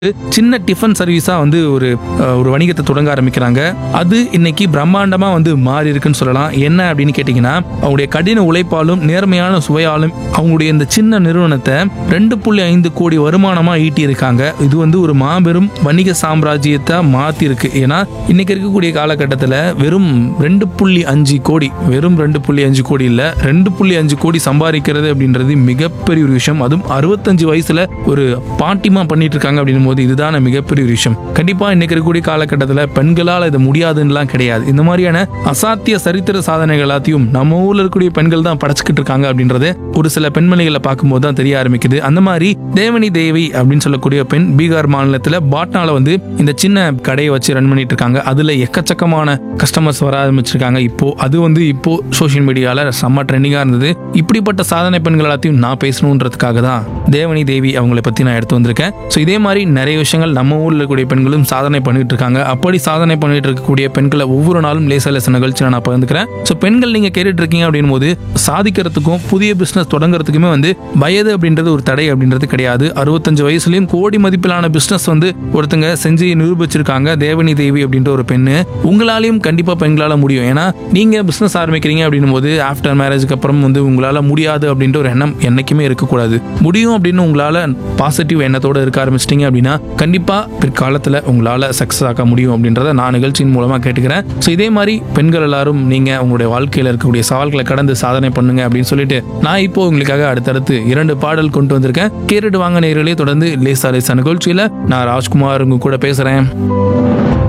சின்ன டிஃபன் சர்வீஸா வந்து ஒரு அஹ், ஒரு வணிகத்தை தொடங்க ஆரம்பிக்கிறாங்க அது இன்னைக்கு பிரம்மாண்டமா வந்து மாறி இருக்குன்னு சொல்லலாம் என்ன அப்படின்னு கேட்டீங்கன்னா அவங்களுடைய கடின உழைப்பாலும் நேர்மையான சுவையாலும் அவங்களுடைய இந்த சின்ன நிறுவனத்தை ரெண்டு புள்ளி ஐந்து கோடி வருமானமா ஈட்டி இருக்காங்க இது வந்து ஒரு மாபெரும் வணிக சாம்ராஜ்யத்தை மாத்தி இருக்கு ஏன்னா இன்னைக்கு இருக்கக்கூடிய காலகட்டத்தில் வெறும் ரெண்டு புள்ளி அஞ்சு கோடி வெறும் ரெண்டு புள்ளி அஞ்சு கோடி இல்ல ரெண்டு புள்ளி அஞ்சு கோடி சம்பாதிக்கிறது அப்படின்றது மிகப்பெரிய ஒரு விஷயம் அதுவும் அறுபத்தஞ்சு வயசுல ஒரு பாட்டிமா பண்ணிட்டு இருக்காங்க அப்படின்னும் போது இதுதான மிகப்பெரிய ஒரு விஷயம் கண்டிப்பா இன்னைக்கு இருக்கக்கூடிய காலகட்டத்தில் பெண்களால் இது முடியாதுன்னுலாம் கிடையாது இந்த மாதிரியான அசாத்திய சரித்திர சாதனைகள் எல்லாத்தையும் நம்ம ஊர்ல இருக்கக்கூடிய பெண்கள் தான் படைச்சுக்கிட்டு இருக்காங்க அப்படின்றது ஒரு சில பெண்மணிகளை பார்க்கும்போது தான் தெரிய ஆரம்பிக்குது அந்த மாதிரி தேவனி தேவி அப்படின்னு சொல்லக்கூடிய பெண் பீகார் மாநிலத்தில் பாட்னால வந்து இந்த சின்ன கடையை வச்சு ரன் பண்ணிட்டு இருக்காங்க அதுல எக்கச்சக்கமான கஸ்டமர்ஸ் வர ஆரம்பிச்சிருக்காங்க இப்போ அது வந்து இப்போ சோஷியல் மீடியால செம்ம ட்ரெண்டிங்கா இருந்தது இப்படிப்பட்ட சாதனை பெண்கள் எல்லாத்தையும் நான் பேசணுன்றதுக்காக தான் தேவனி தேவி அவங்களை பத்தி நான் எடுத்து வந்திருக்கேன் ஸோ இதே மாதிரி நிறைய விஷயங்கள் நம்ம ஊர்ல இருக்கக்கூடிய பெண்களும் சாதனை பண்ணிட்டு இருக்காங்க அப்படி சாதனை பண்ணிட்டு இருக்கக்கூடிய பெண்களை ஒவ்வொரு நாளும் லேச லேச நிகழ்ச்சி நான் பகிர்ந்துக்கிறேன் ஸோ பெண்கள் நீங்க கேட்டுட்டு இருக்கீங்க அப்படின் போது சாதிக்கிறதுக்கும் புதிய பிசினஸ் தொடங்குறதுக்குமே வந்து வயது அப்படின்றது ஒரு தடை அப்படின்றது கிடையாது அறுபத்தஞ்சு வயசுலயும் கோடி மதிப்பிலான பிசினஸ் வந்து ஒருத்தங்க செஞ்சு நிரூபிச்சிருக்காங்க தேவனி தேவி அப்படின்ற ஒரு பெண்ணு உங்களாலையும் கண்டிப்பா பெண்களால முடியும் ஏன்னா நீங்க பிசினஸ் ஆரம்பிக்கிறீங்க அப்படின்னும் போது ஆஃப்டர் மேரேஜ்க்கு அப்புறம் வந்து உங்களால முடியாது அப்படின்ற ஒரு எண்ணம் என்னைக்குமே இருக்கக்கூடாது முடியும் அப்படின்னு உங்களால பாசிட்டிவ் எண்ணத்தோட இருக்க ஆரம்பிச்சிட்டீங்க அப்படின்னா கண்டிப்பா பிற்காலத்துல உங்களால சக்சஸ் ஆக்க முடியும் அப்படின்றத நான் நிகழ்ச்சியின் மூலமா கேட்டுக்கிறேன் ஸோ இதே மாதிரி பெண்கள் எல்லாரும் நீங்க உங்களுடைய வாழ்க்கையில இருக்கக்கூடிய சவால்களை கடந்து சாதனை பண்ணுங்க அப்படின்னு சொல்லிட்டு நான் இப்போ உங்களுக்காக அடுத்தடுத்து இரண்டு பாடல் கொண்டு வந்திருக்கேன் கேட்டுட்டு வாங்க நேர்களே தொடர்ந்து லேசா லேசா நிகழ்ச்சியில நான் ராஜ்குமார் உங்க கூட பேசுறேன்